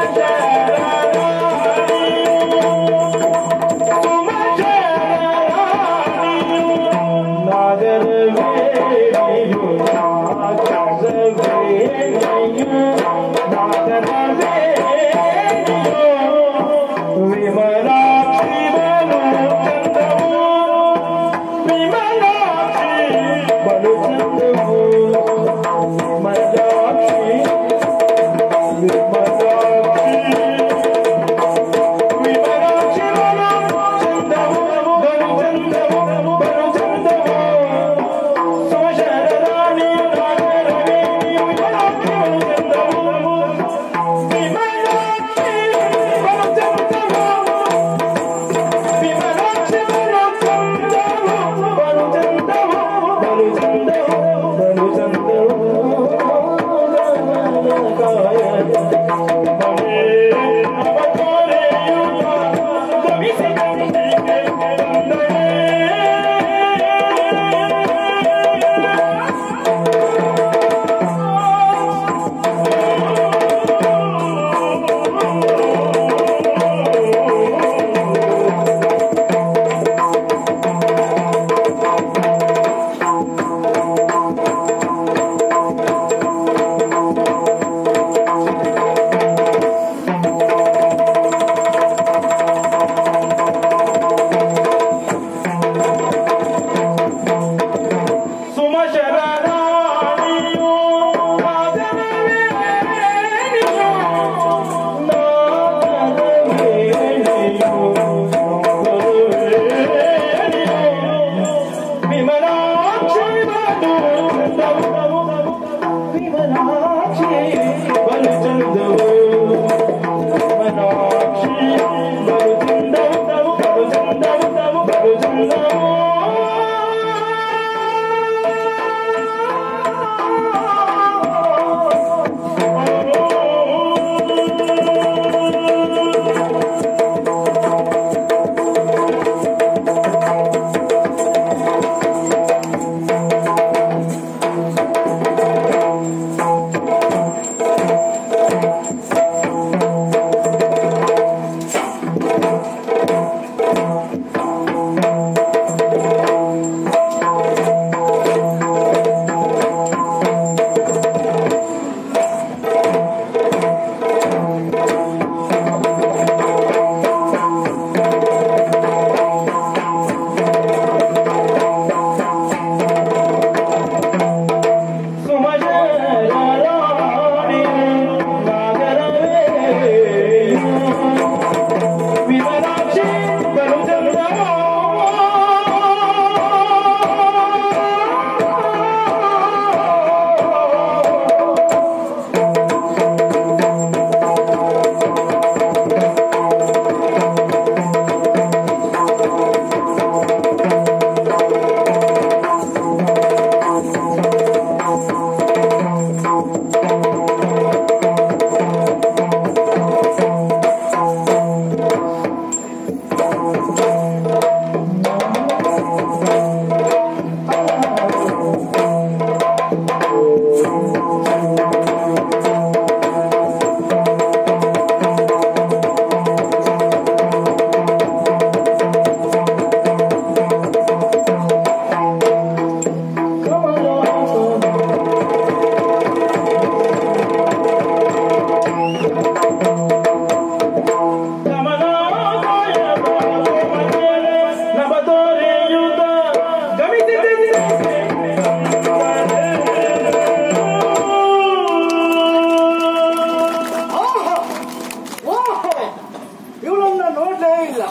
ಆಹಾ! ಓಹೋ! ಇವಳನ್ನ ನೋಡ್ಲೇ ಇಲ್ಲ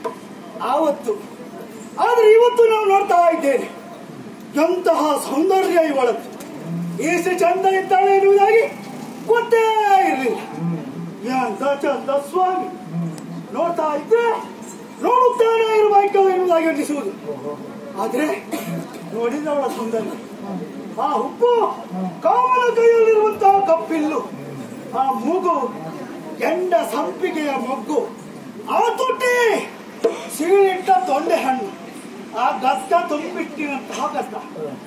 ಆವತ್ತು ಆದ್ರೆ ಇವತ್ತು ನಾವು ನೋಡ್ತಾ ಇದ್ದೇನೆ ಎಂತಹ ಸೌಂದರ್ಯ ಇವಳದ್ದು ಎಷ್ಟು ಚಂದ ಇದ್ದಾಳೆ ಎನ್ನುವುದಾಗಿ ಗೊತ್ತೇ ಇರಲಿಲ್ಲ ಎಂತ ಚಂದ ಸ್ವಾಮಿ ನೋಡ್ತಾ ಇದ್ರೆ ನೋಡುತ್ತಾನೆ ಇರಬೇಕು ಎನ್ನುವುದಾಗಿ ಅನ್ನಿಸುವುದು ಆದ್ರೆ ನೋಡಿದವಳ ಸೌಂದರ್ಯ ಆ ಉಪ್ಪು ಕಾಮನ ಕೈಯಲ್ಲಿರುವಂತಹ ಕಪ್ಪಿಲ್ಲು ಆ ಮೂಗು ಎಂಡ ಸಂಪಿಗೆಯ ಮೊಗ್ಗು ಆ ತುಟಿ ಸೀಳಿಟ್ಟ ತೊಂಡೆ ಹಣ್ಣು ಆ ಗದ್ದ ತುಂಬಿಟ್ಟಿನಂತಹ ಗದ್ದ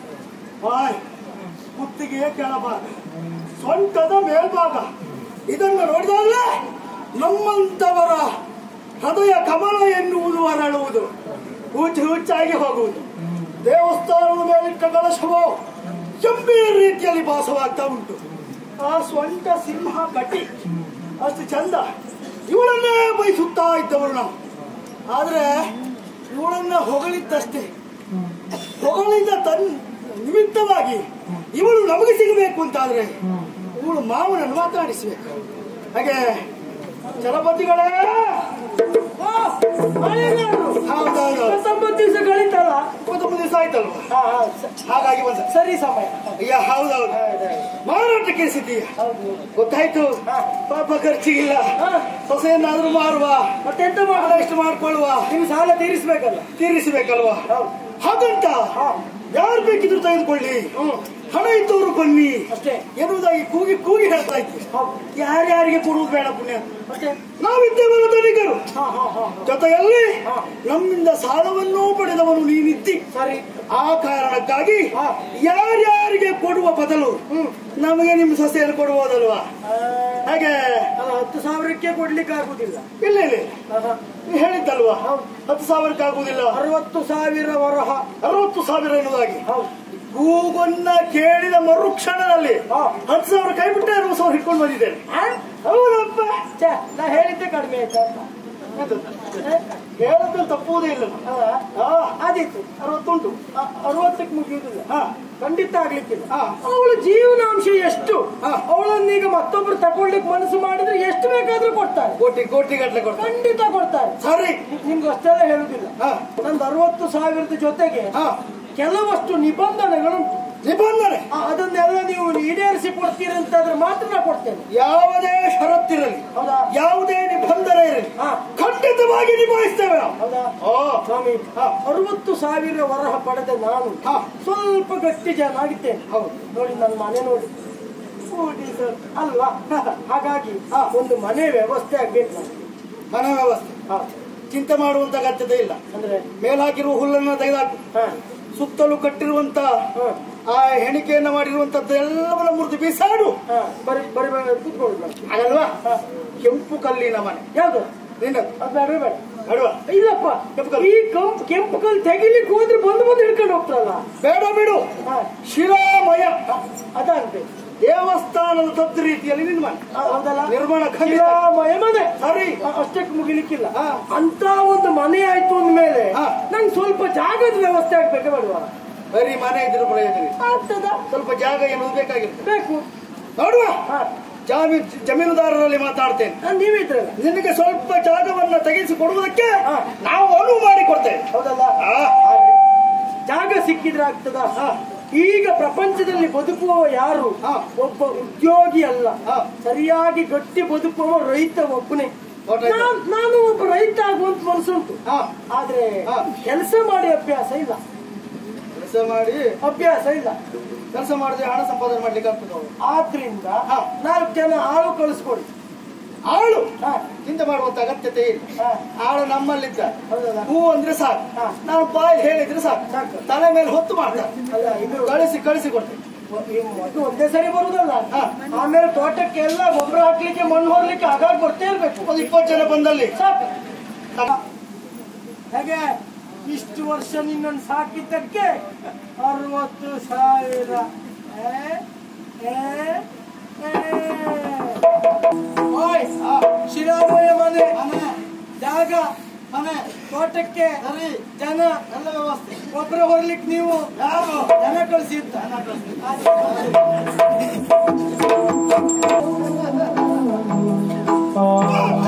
ಆಯ್ ಕುತ್ತಿಗೆಯ ಕೆಳಭಾಗ ಸೊಂಟದ ಮೇಲ್ಭಾಗ ಇದನ್ನು ನೋಡಿದಾಗಲೇ ನಮ್ಮಂತವರ ಹೃದಯ ಕಮಲ ಎನ್ನುವುದು ಅರಳುವುದು ಹುಚ್ಚು ಹುಚ್ಚಾಗಿ ಹೋಗುವುದು ದೇವಸ್ಥಾನದ ಮೇಲಿಟ್ಟ ಕಲಶವು ಗಂಭೀರ ರೀತಿಯಲ್ಲಿ ಭಾಸವಾಗ್ತಾ ಉಂಟು ಆ ಸ್ವಂತ ಸಿಂಹ ಕಟ್ಟಿ ಅಷ್ಟು ಚಂದ ಇವಳನ್ನೇ ಬಯಸುತ್ತಾ ಇದ್ದವರು ನಾವು ಆದ್ರೆ ಇವಳನ್ನ ಹೊಗಳಿದ್ದಷ್ಟೇ ಹೊಗಳಿದ ತನ್ ನಿಮಿತ್ತವಾಗಿ ಇವಳು ನಮಗೆ ಸಿಗಬೇಕು ಅಂತಾದ್ರೆ ಇವಳು ಮಾವನನ್ನು ಮಾತಾಡಿಸಬೇಕು ಹಾಗೆ ಚಲಪತಿಗಳೇ ಆ, ಮಳೆಗಾರರು. ಹೌದೌದು ಇಪ್ಪತ್ತೊಂಬತ್ತು ದಿವಸ ಕಳೀತಲ್ಲ ಇಪ್ಪತ್ತೊಂದು ದಿವಸ ಆಯ್ತಲ್ವ ಹಾ, ಹಾ, ಸ- ಹಾಗಾಗಿ ಬಂದ ಸರಿ ಸಮಯ ಅಯ್ಯ ಹೌದೌದು ಮಾರಾಟಕ್ಕೆ ಸಿದ್ದೀಯ ಹೌದು ಗೊತ್ತಾಯ್ತು ಹಾ. ಪಾಪ ಖರ್ಚಿಗಿಲ್ಲ ಹಾ, ಸೊಸೆಯನ್ನಾದ್ರೂ ಮಾರುವ ಮತ್ತೆಂತ ಹಣ ಮಾಡ ಎಷ್ಟು ಮಾಡ್ಕೊಳ್ಳುವ ನಿಮ್ ಸಾಲ ತೀರಿಸ್ಬೇಕಲ್ಲ ತೀರಿಸಬೇಕಲ್ವಾ ಹೌದು ಹಾಗಂತ ಹಾ. ಯಾರು ಬೇಕಿದ್ರು ತೆಗೆದುಕೊಳ್ಳಿ ಹ್ಮ್ ಹಣ ಇದ್ದವರು ಬನ್ನಿ ಅಷ್ಟೇ ಎನ್ನುವುದಾಗಿ ಕೂಗಿ ಕೂಗಿ ಹೇಳ್ತಾ ಇದ್ವಿ ಹೌದು ಯಾರ್ಯಾರಿಗೆ ಕೊಡುವುದು ಬೇಡ ಪುಣ್ಯ ಅಷ್ಟೇ ನಾವಿದ್ದೇವಲ್ಲ ಧನಿಕರು ಹಾ ಹಾ ಹಾ ಹಾ. ಜೊತೆಯಲ್ಲಿ ಹಾ. ನಮ್ಮಿಂದ ಸಾಲವನ್ನೂ ಪಡೆದವನು ನೀನಿದ್ದಿ ಸರಿ ಆ ಕಾರಣಕ್ಕಾಗಿ ಹಾ. ಯಾರ್ಯಾರಿಗೆ ಕೊಡುವ ಬದಲು ಹ್ಮ್ ನಮಗೆ ನಿಮ್ಮ ಸೊಸೆಯನ್ನು ಕೊಡುವುದಲ್ವಾ ಆ, ಹಾಗೆ ಅಲ್ಲ ಹತ್ತು ಸಾವಿರಕ್ಕೆ ಕೊಡ್ಲಿಕ್ಕೆ ಆಗುದಿಲ್ಲ ಇಲ್ಲ ಇಲ್ಲ ಹಾ, ಹಾ. ನೀ ಹೇಳಿದ್ದಲ್ವಾ ಹೌದು. ಹತ್ತು ಸಾವಿರಕ್ಕೆ ಆಗುವುದಿಲ್ಲ ಅರವತ್ತು ಸಾವಿರ ವರಹ ಅರವತ್ತು ಸಾವಿರ ಎನ್ನುವುದಾಗಿ ಹೌದು ಕೂಗನ್ನ ಕೇಳಿದ ಮರುಕ್ಷಣದಲ್ಲಿ ಹಾ. ಹತ್ತು ಸಾವಿರ ಕೈ ಬಿಟ್ಟೆ ಅರವತ್ತು ಸಾವಿರ ಹಿಡ್ಕೊಂಡು ಬಂದಿದ್ದೇನೆ ಆ? ಹೌದಪ್ಪ ಛೆ, ನಾ ಹೇಳಿದ್ದೆ ಕಡಿಮೆ ಆಯ್ತಾ ಅಂತ ಅದು ಹೇಳದ್ದು ತಪ್ಪುವುದೇ ಇಲ್ಲ ಹೌದಾ? ಹಾ ಆದೀತು ಅರವತ್ತುಂಟು ಅ- ಅರವತ್ತಕ್ಕೆ ಮುಗಿಯುವುದಿಲ್ಲ ಹಾ ಖಂಡಿತ ಆಗ್ಲಿಕ್ಕಿಲ್ಲ ಹಾ. ಅವಳ ಜೀವನಾಂಶ ಎಷ್ಟು ಹಾ. ಅವಳನ್ನೀಗ ಮತ್ತೊಬ್ರು ತಗೊಳ್ಳಿಕ್ ಮನಸ್ಸು ಮಾಡಿದ್ರೆ ಎಷ್ಟು ಬೇಕಾದ್ರೂ ಕೊಡ್ತಾರೆ ಕೋಟಿ ಕೋಟಿ ಗಟ್ಟಲೆ ಕೊಡ್ತಾರೆ ಖಂಡಿತ ಕೊಡ್ತಾರೆ ಸರಿ ನಿ- ನಿಮ್ಗೆ ಅಷ್ಟೆಲ್ಲ ಹೇಳುದಿಲ್ಲ ಹಾ ನಂದು ಅರವತ್ತು ಸಾವಿರದ ಜೊತೆಗೆ ಹಾ ಕೆಲವಷ್ಟು ನಿಬಂಧನೆಗಳುಂಟು ನಿಬಂಧನೆ ಆ, ಅದನ್ನೆಲ್ಲ ನೀವು ಈಡೇರಿಸಿ ಕೊಡ್ತೀರಂತಾದ್ರೆ ಮಾತ್ರ ನಾ ಕೊಡ್ತೇನೆ ಯಾವುದೇ ಷರತ್ತಿರಲಿ ಹೌದಾ ಯಾವುದೇ ನಿಬಂಧನೆ ಇರಲಿ ಹಾ ಖಂಡಿತವಾಗಿ ನಿಭಾಯಿಸ್ತೇವೆ ನಾವು ಹೌದಾ ಓ ಸ್ವಾಮಿ ಹಾ. ಅರವತ್ತು ಸಾವಿರ ವರಹ ಪಡೆದ ನಾನು ಹಾ. ಸ್ವಲ್ಪ ಗಟ್ಟಿ ಜನ ಆಗಿದ್ದೇನೆ ಹೌದು ನೋಡಿ ನನ್ನ ಮನೆ ನೋಡಿ ನೋಡಿ ಸರ್ ಅಲ್ವಾ ಹಾಗಾಗಿ ಹಾ. ಒಂದು ಮನೆ ವ್ಯವಸ್ಥೆ ಆಗ್ಬೇಕು ನಮ್ಗೆ. ಮನ ವ್ಯವಸ್ಥೆ ಹಾ. ಚಿಂತೆ ಮಾಡುವಂತ ಅಗತ್ಯತೆ ಇಲ್ಲ ಅಂದ್ರೆ ಮೇಲಾಕಿರುವ ಹುಲ್ಲನ್ನು ತೆಗೆದಾಕು ಹಾ, ಸುತ್ತಲೂ ಕಟ್ಟಿರುವಂತ ಹಾ, ಆ ಹೆಣಿಕೆಯನ್ನ ಮಾಡಿರುವಂತದ್ದು ಎಲ್ಲವನ್ನ ಮುರಿದು ಬಿಸಾಡು ಹಾ. ಬರಿ ಬರಿ ಬರಿ ಕೂತ್ಕೊಳ್ಳಿ ನಾನು. ಹಾಗಲ್ವಾ ಹಾ. ಕೆಂಪು ಕಲ್ಲಿನ ಮನೆ ಯಾವ್ದು ನಿನ್ನದು ಅದು ಬೇಡ ಬೇಡ ಬೇಡವಾ ಇಲ್ಲಪ್ಪ ಕೆಂಪು ಕಲ್ಲು. ಈ ಕಂಪ್ ಕೆಂಪು ಕಲ್ಲು ತೆಗಿಲಿಕ್ಕೆ ಹೋದ್ರೆ ಬಂದು ಬಂದು ಹಿಡ್ಕೊಂಡು ಹೋಗ್ತಾರಲ್ಲ ಬೇಡ ಬಿಡು ಹಾ. ಶಿಲಾಮಯ ಅದಂತೆ ದೇವಸ್ಥಾನದ ತದ್ದು ರೀತಿಯಲ್ಲಿ ನಿನ್ನ ಮನೆ ಆ, ಹೌದಲ್ಲ ನಿರ್ಮಾಣ ಖಂಡಿತ ಶಿಲಾಮಯ ಮನೆ ಸರಿ ಆ, ಅಷ್ಟಕ್ಕೆ ಮುಗಿಲಿಕ್ಕಿಲ್ಲ ಹಾ. ಅಂತ ಒಂದು ಮನೆ ಆಯ್ತು ಅಂದ್ಮೇಲೆ ಹಾ. ನಂಗೆ ಸ್ವಲ್ಪ ಜಾಗದ ವ್ಯವಸ್ಥೆ ಆಗ್ಬೇಕು ಬೇಡವಾ ಬರೀ ಮನೆ ಇದ್ರೆ ಪ್ರಯೋಜನ ಇಲ್ಲ. ಆಗ್ತದ ಸ್ವಲ್ಪ ಜಾಗ ಎನ್ನುವುದು ಬೇಕಾಗಿರ್ತದೆ ಬೇಕು ನೋಡುವ ಹಾ ಜಾಮೀನ್ ಜಮೀನುದಾರರಲ್ಲಿ ಮಾತಾಡ್ತೇನೆ ನಾನ್ ನೀವಿದ್ರಲ್ಲ ನಿನಗೆ ಸ್ವಲ್ಪ ಜಾಗವನ್ನ ತೆಗೆಸಿ ಕೊಡುವುದಕ್ಕೆ ಹಾ. ನಾವು ಅನುವು ಮಾಡಿ ಕೊಡ್ತೇವೆ ಹೌದಲ್ಲ ಆ, ಹಾಗೆ. ಜಾಗ ಸಿಕ್ಕಿದ್ರೆ ಆಗ್ತದ ಹಾ. ಈಗ ಪ್ರಪಂಚದಲ್ಲಿ ಬದುಕುವ ಯಾರು ಹಾ. ಒಬ್ಬ ಉದ್ಯೋಗಿ ಅಲ್ಲ ಹಾ. ಸರಿಯಾಗಿ ಗಟ್ಟಿ ಬದುಕುವ ರೈತ ಒಬ್ಬನೇ ಗೊತ್ತಾಯ್ತು. ನಾನ್- ನಾನು ಒಬ್ಬ ರೈತ ಆಗುವಂತ ಮನಸ್ಸುಂಟು ಹಾ, ಆದ್ರೆ ಹಾ. ಕೆಲಸ ಮಾಡಿ ಅಭ್ಯಾಸ ಇಲ್ಲ ಕೆಲಸ ಮಾಡಿ ಅಭ್ಯಾಸ ಇಲ್ಲ ಕೆಲಸ ಮಾಡಿದ್ರೆ ಹಣ ಸಂಪಾದನೆ ಮಾಡ್ಲಿಕ್ಕೆ ಆಗ್ತದೆ ಅವ್ರು. ಆದ್ರಿಂದ ಹಾ. ನಾಲ್ಕು ಜನ ಆಳು ಕಳಿಸ್ಕೊಡಿ ಆಳು ಹಾ. ಚಿಂತೆ ಮಾಡುವಂತ ಅಗತ್ಯತೆ ಇಲ್ಲ ಹಾ. ಆಳು ನಮ್ಮಲ್ಲಿದ್ದ ಹೌದಲ್ಲ? ಹೂ ಅಂದ್ರೆ ಸಾಕು ಹಾ. ನಾನು ಬಾಯಿ ಹೇಳಿದ್ರೆ ಸಾಕು ಸಾಕು. ತಲೆ ಮೇಲೆ ಹೊತ್ತು ಮಾಡ್ತಾರೆ ಅಲ್ಲ ಇದು ಕಳಿಸಿ ಕಳಿಸಿ ಕೊಡ್ತೇನೆ ಈ ಮೊದಲು ಒಂದೇ ಸರಿ ಬರುದಲ್ಲ ಹಾ. ಆಮೇಲೆ ತೋಟಕ್ಕೆ ಎಲ್ಲ ಗೊಬ್ಬರ ಹಾಕ್ಲಿಕ್ಕೆ ಮಣ್ಣು ಹೊರ್ಲಿಕ್ಕೆ ಆಗಾಗ ಬರ್ತಾ ಇರ್ಬೇಕು ಒಂದು ಇಪ್ಪತ್ತು ಜನ ಬಂದಲ್ಲಿ ಸಾಕು ಹಾಗೆ ಇಷ್ಟು ವರ್ಷ ನಿನ್ನನ್ನು ಸಾಕಿದ್ದಕ್ಕೆ ಅರವತ್ತು ಸಾವಿರ ಏ? ಏ? ಏ? ಓಯ್, ಆ, ಶಿರಾಮಯ ಮನೆ ಜಾಗ ಮನೆ ತೋಟಕ್ಕೆ ಸರಿ ಜನ ಎಲ್ಲ ವ್ಯವಸ್ಥೆ ಗೊಬ್ಬರ ಹೊರ್ಲಿಕ್ಕೆ ನೀವು ಯಾರು ಜನ ಕಳಿಸಿ ಅಂತ ಆ,